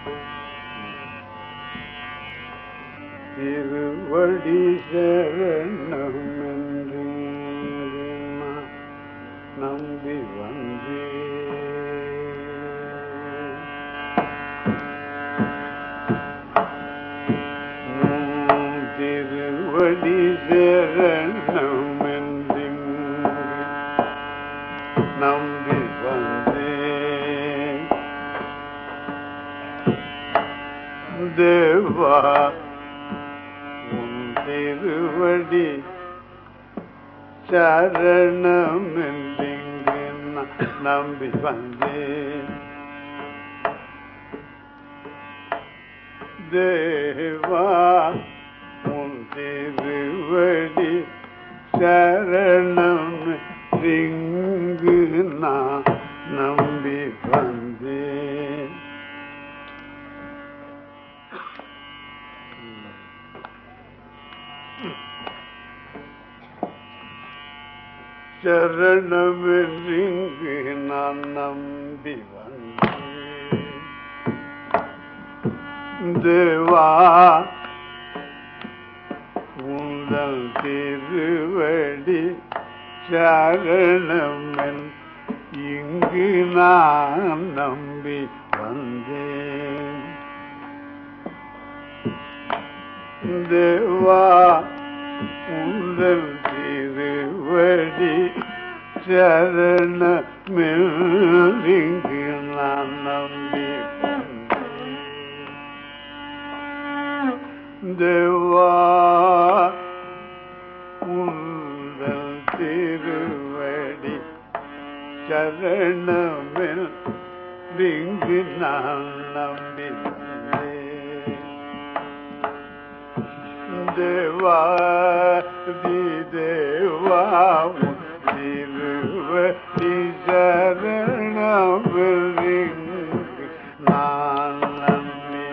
திருவடி சரணம் என்று நான் நம்பி வந்தேன் உம் திருவடி சரணம் என்று நம்பி வந்தேன் தேவா உன் திருவடி சரணம் என்று நான் நம்பி வந்தேன் தேவா உன் திருவடி சரணம் இங்கு நான் நம்பி வந்தேன் சரணமின்றி நான் நம்பி வந்தேன் தேவா உங்கள் திருவடி சரணம் இங்கு நான் நம்பி வந்தேன் தேவா உங்கள் திருவடி சரணமிங்கு நான் நம்பி வந்தேன் தேவா உங்கள் திருவடி சரணமில் இங்கு நான் நம்பி வந்தேன். தேவா தி தேவா உன் திருவடி சரணமில் இங்கு நான் நம்பி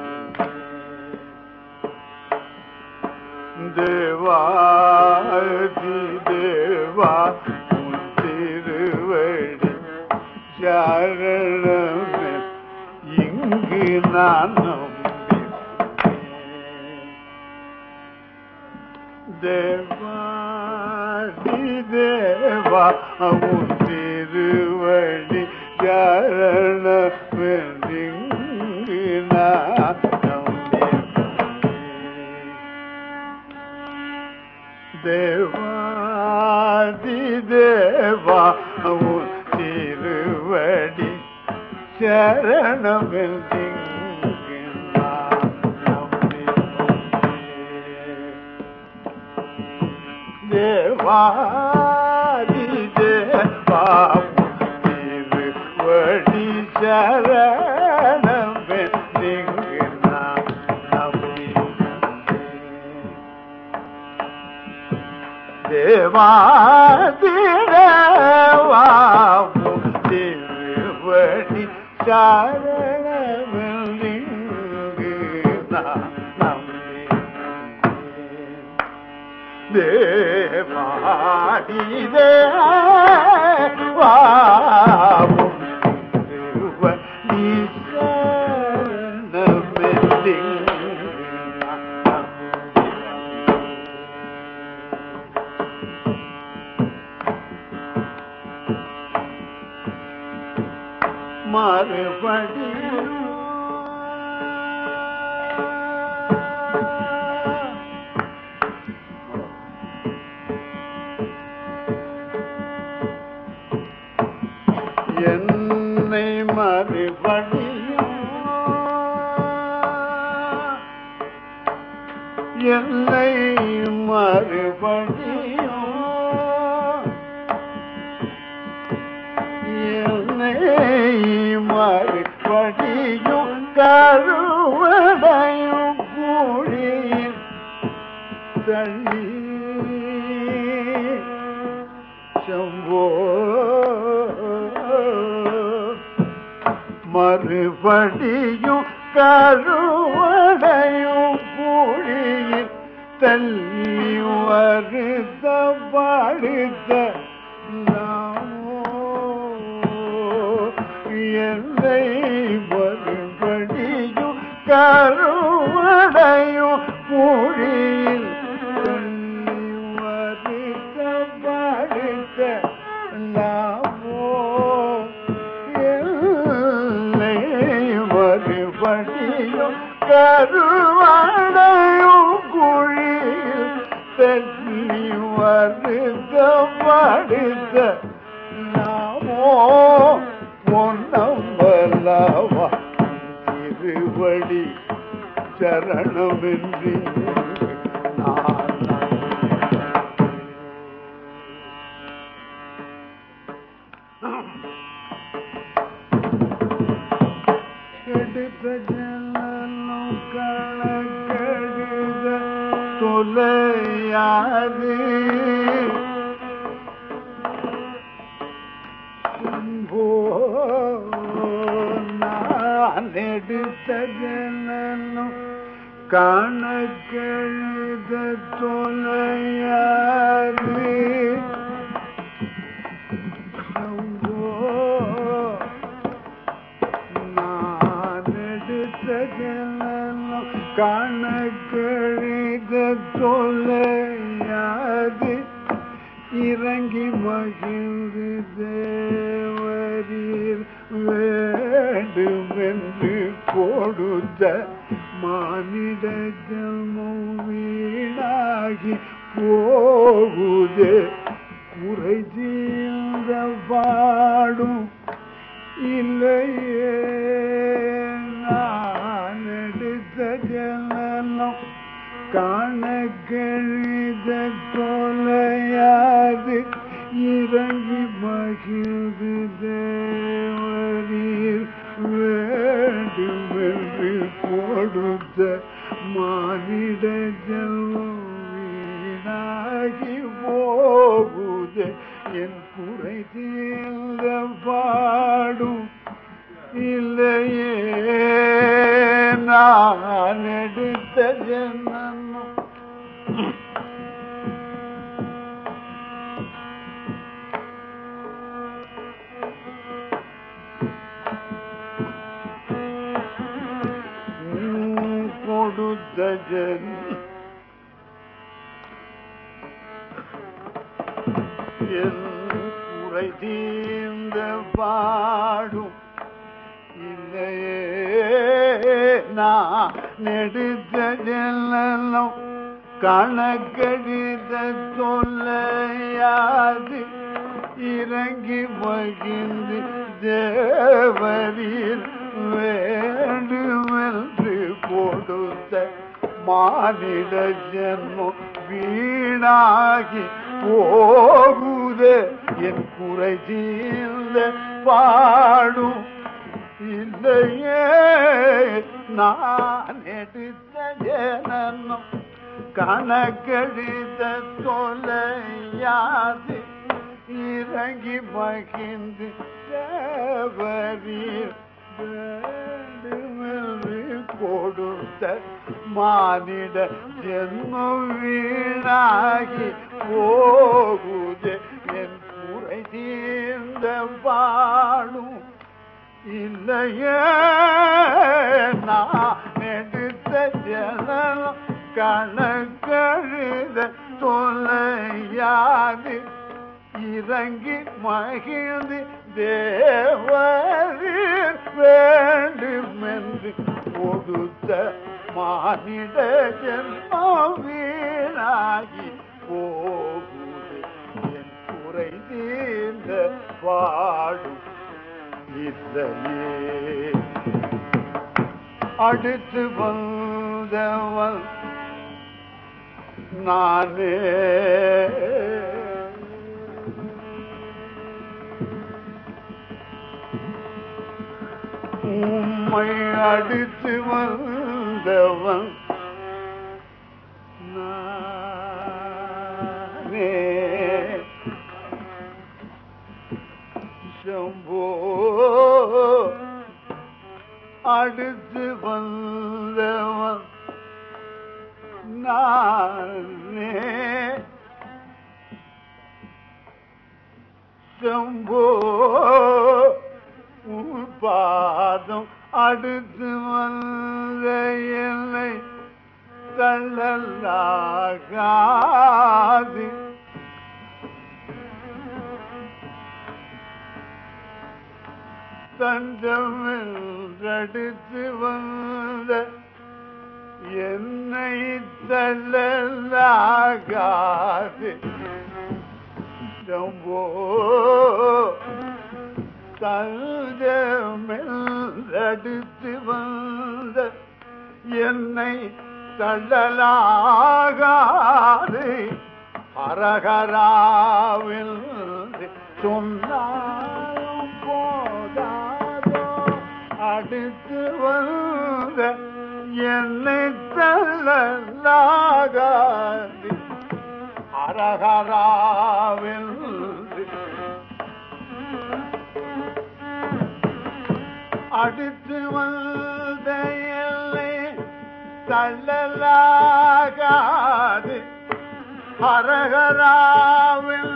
வந்தேன். தேவாதி தேவா உன் திருவடி சரணமே இங்கு நான் நம்பி தேவாதி தேவா உன் திருவடி சரணமே இங்கு நான் நம்பி தேவாதி தேவா உன் திருவடி சரணமில் தேவாதி தேவா உன் திருவடி சரணமில் நான் நம்பி தேவாதிரவா திருவடி சரணமிங்கு நான் நம்பி தேவாதி தேவா திருவடி சரணமிங்கு நான் நம்பி மறுபடியும் என்னை மறுபடியும் என்னை மறுபடியும் என்னை மறுபடியும் கருவடையும் கூடியில் தள்ளி சம்போ மறுபடியும் கருவடையும் கூடியில் தள்ளி வருத படுத்த நாமோ என்னை மறுபடியும் கருவடையும் மொழியில் வருத்த படுத்த நாமோ எல்லை மறுபடியும் கருவடையும் குழியில் தள்ளி வருத்த படுத்த நாமோ பொன்னம்பலவா திருவடி சரணமின்றி நான் கெடுத்த ஜனனம் கணக்கெழுத தொலையாது போ நான் எடுத்த ஜனனம் கணக்கெழுத தொலையாது நான் எடுத்த ஜனனம் கணக்கெழுத தொலையாது இறங்கி மகிழ்ந்து தேவரீர் வேண்டுமென்று கொடுத்த மானிட ஜன்மம் வீணாகி போகுதே குறை தீர்ந்த பாடும் இல்லையே நான் எடுத்த ஜனனம் கணக்கெழுத தொலையாது இறங்கி மகிழ்ந்து தேவரீர் வேண்டுமென்று கொடுத்த மானிட ஜென்மம் வீணாகி போகுது என் குறை தீர்ந்த பாடும் இல்லையே நான் எடுத்த ஜென்மம் உம் கொடுத்த ஜென்மம் என் குறை தீர்ந்த பாடும் இல்லையே நான் நெடுத்த ஜெல்லம் கணக்கடித தொல்லையாது இறங்கி மகிழ்ந்து தேவரீர் வேண்டுமென்று கொடுத்த மானிட ஜென்மம் வீணாகி போகுதே என் குறை தீர்ந்த பாடும் இல்லையே நான் எடுத்த ஜனனம் கணக்கெழுத தொலையாது இறங்கி மகிழ்ந்து தேவரீர் வேண்டுமென்று கொடுத்த மானிட ஜென்மம் வீணாகி போகுது என் குறை தீர்ந்த பாடும் இல்லையே நான் எடுத்த ஜனம் கணக்கழுத தொலையாது இறங்கி மகிழ்ந்து தேவரீர் வேண்டுமென்று கொடுத்த மானிட ஜென்மம் வீணாகி போகுது என் குறை தீர்ந்த பாடும் இல்லையே அடுத்து வந்தவன் நானே உம்மை அடுத்து வந்தவன் நானே சம்போ அடுத்து வந்தவன் நானே சம்போ உன் பாதம் அடுத்து வந்த தள்ளலாகாது தஞ்சமென்றடித்து வந்த என்னை தள்ளலாகாது ஜம்போ தஞ்சமென்றடித்து வந்த என்னை தள்ளலாகாது ஹரஹராவில் சொன்னாலும் போதாதோ அடுத்து வந்த என்னை தள்ளலாகாது ஹரஹராவில் அடுத்து வந்த எல்லை தள்ளலாகாது ஹரஹராவில்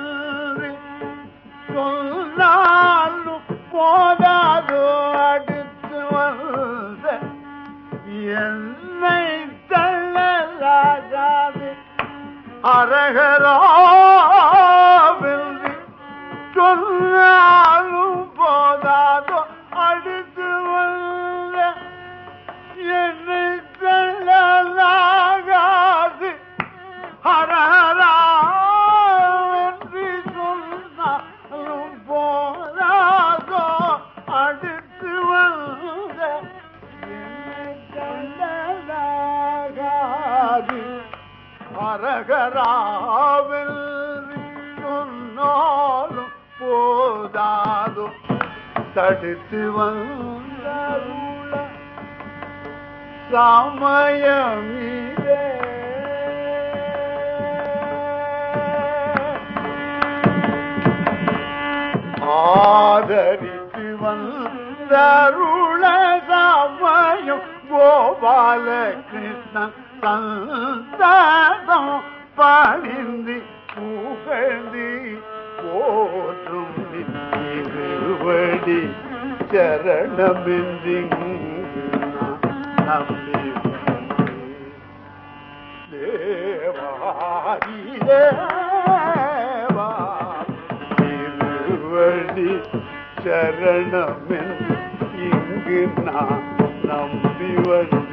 சொன்னாலும் போதாதோ அடுத்து வந்த என்னை தள்ளலாகாது ஹரஹராவில் சொன்னாலும் போதாதோ அடுத்து வந்த என்னை தள்ளலாகாது ஹரஹரா என்று சொன்னாலும் போதாதோ அடுத்து வந்த என்னை தள்ளலாகாது ஹரஹராவில் சொன்னாலும் போதாதோ தடுத்து வந்த சமயமிதே ஆதரித்து வந்தருள சமயம் கோபால கிருஷ்ணன் சந்ததம் பணிந்து புகழ்ந்து போற்றும் திருவடி சரணமின்றி நம்பி தேவாதி தேவா திருவடி சரணமென் இங்கு நான் நம்பி வந்து